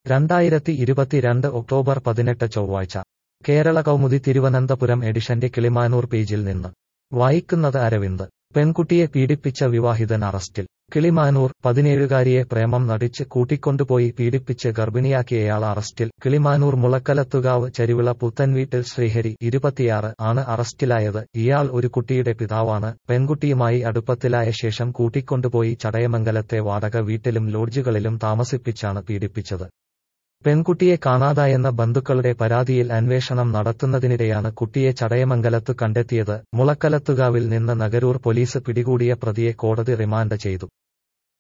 രണ്ടായിരത്തി ഇരുപത്തിരണ്ട് ഒക്ടോബർ പതിനെട്ട് ചൊവ്വാഴ്ച കേരള കൗമുദി തിരുവനന്തപുരം എഡിഷന്റെ കിളിമാനൂർ പേജിൽ നിന്ന് വായിക്കുന്നത് അരവിന്ദ് പെൺകുട്ടിയെ പീഡിപ്പിച്ച വിവാഹിതൻ അറസ്റ്റിൽ കിളിമാനൂർ പതിനേഴുകാരിയെ പ്രേമം നടിച്ച് കൂട്ടിക്കൊണ്ടുപോയി പീഡിപ്പിച്ച് ഗർഭിണിയാക്കിയയാൾ അറസ്റ്റിൽ കിളിമാനൂർ മുളക്കലത്തുകാവ് ചരിവിള പുത്തൻവീട്ടിൽ ശ്രീഹരി ഇരുപത്തിയാറ് ആണ് അറസ്റ്റിലായത് ഇയാൾ ഒരു കുട്ടിയുടെ പിതാവാണ് പെൺകുട്ടിയുമായി അടുപ്പത്തിലായ ശേഷം കൂട്ടിക്കൊണ്ടുപോയി ചടയമംഗലത്തെ വാടക വീട്ടിലും ലോഡ്ജുകളിലും താമസിപ്പിച്ചാണ് പീഡിപ്പിച്ചത് പെൺകുട്ടിയെ കാണാതായെന്ന ബന്ധുക്കളുടെ പരാതിയിൽ അന്വേഷണം നടത്തുന്നതിനിടെയാണ് കുട്ടിയെ ചടയമംഗലത്ത് കണ്ടെത്തിയത് മുളക്കലത്തുകാവിൽ നിന്ന് നഗരൂർ പോലീസ് പിടികൂടിയ പ്രതിയെ കോടതി റിമാൻഡ് ചെയ്തു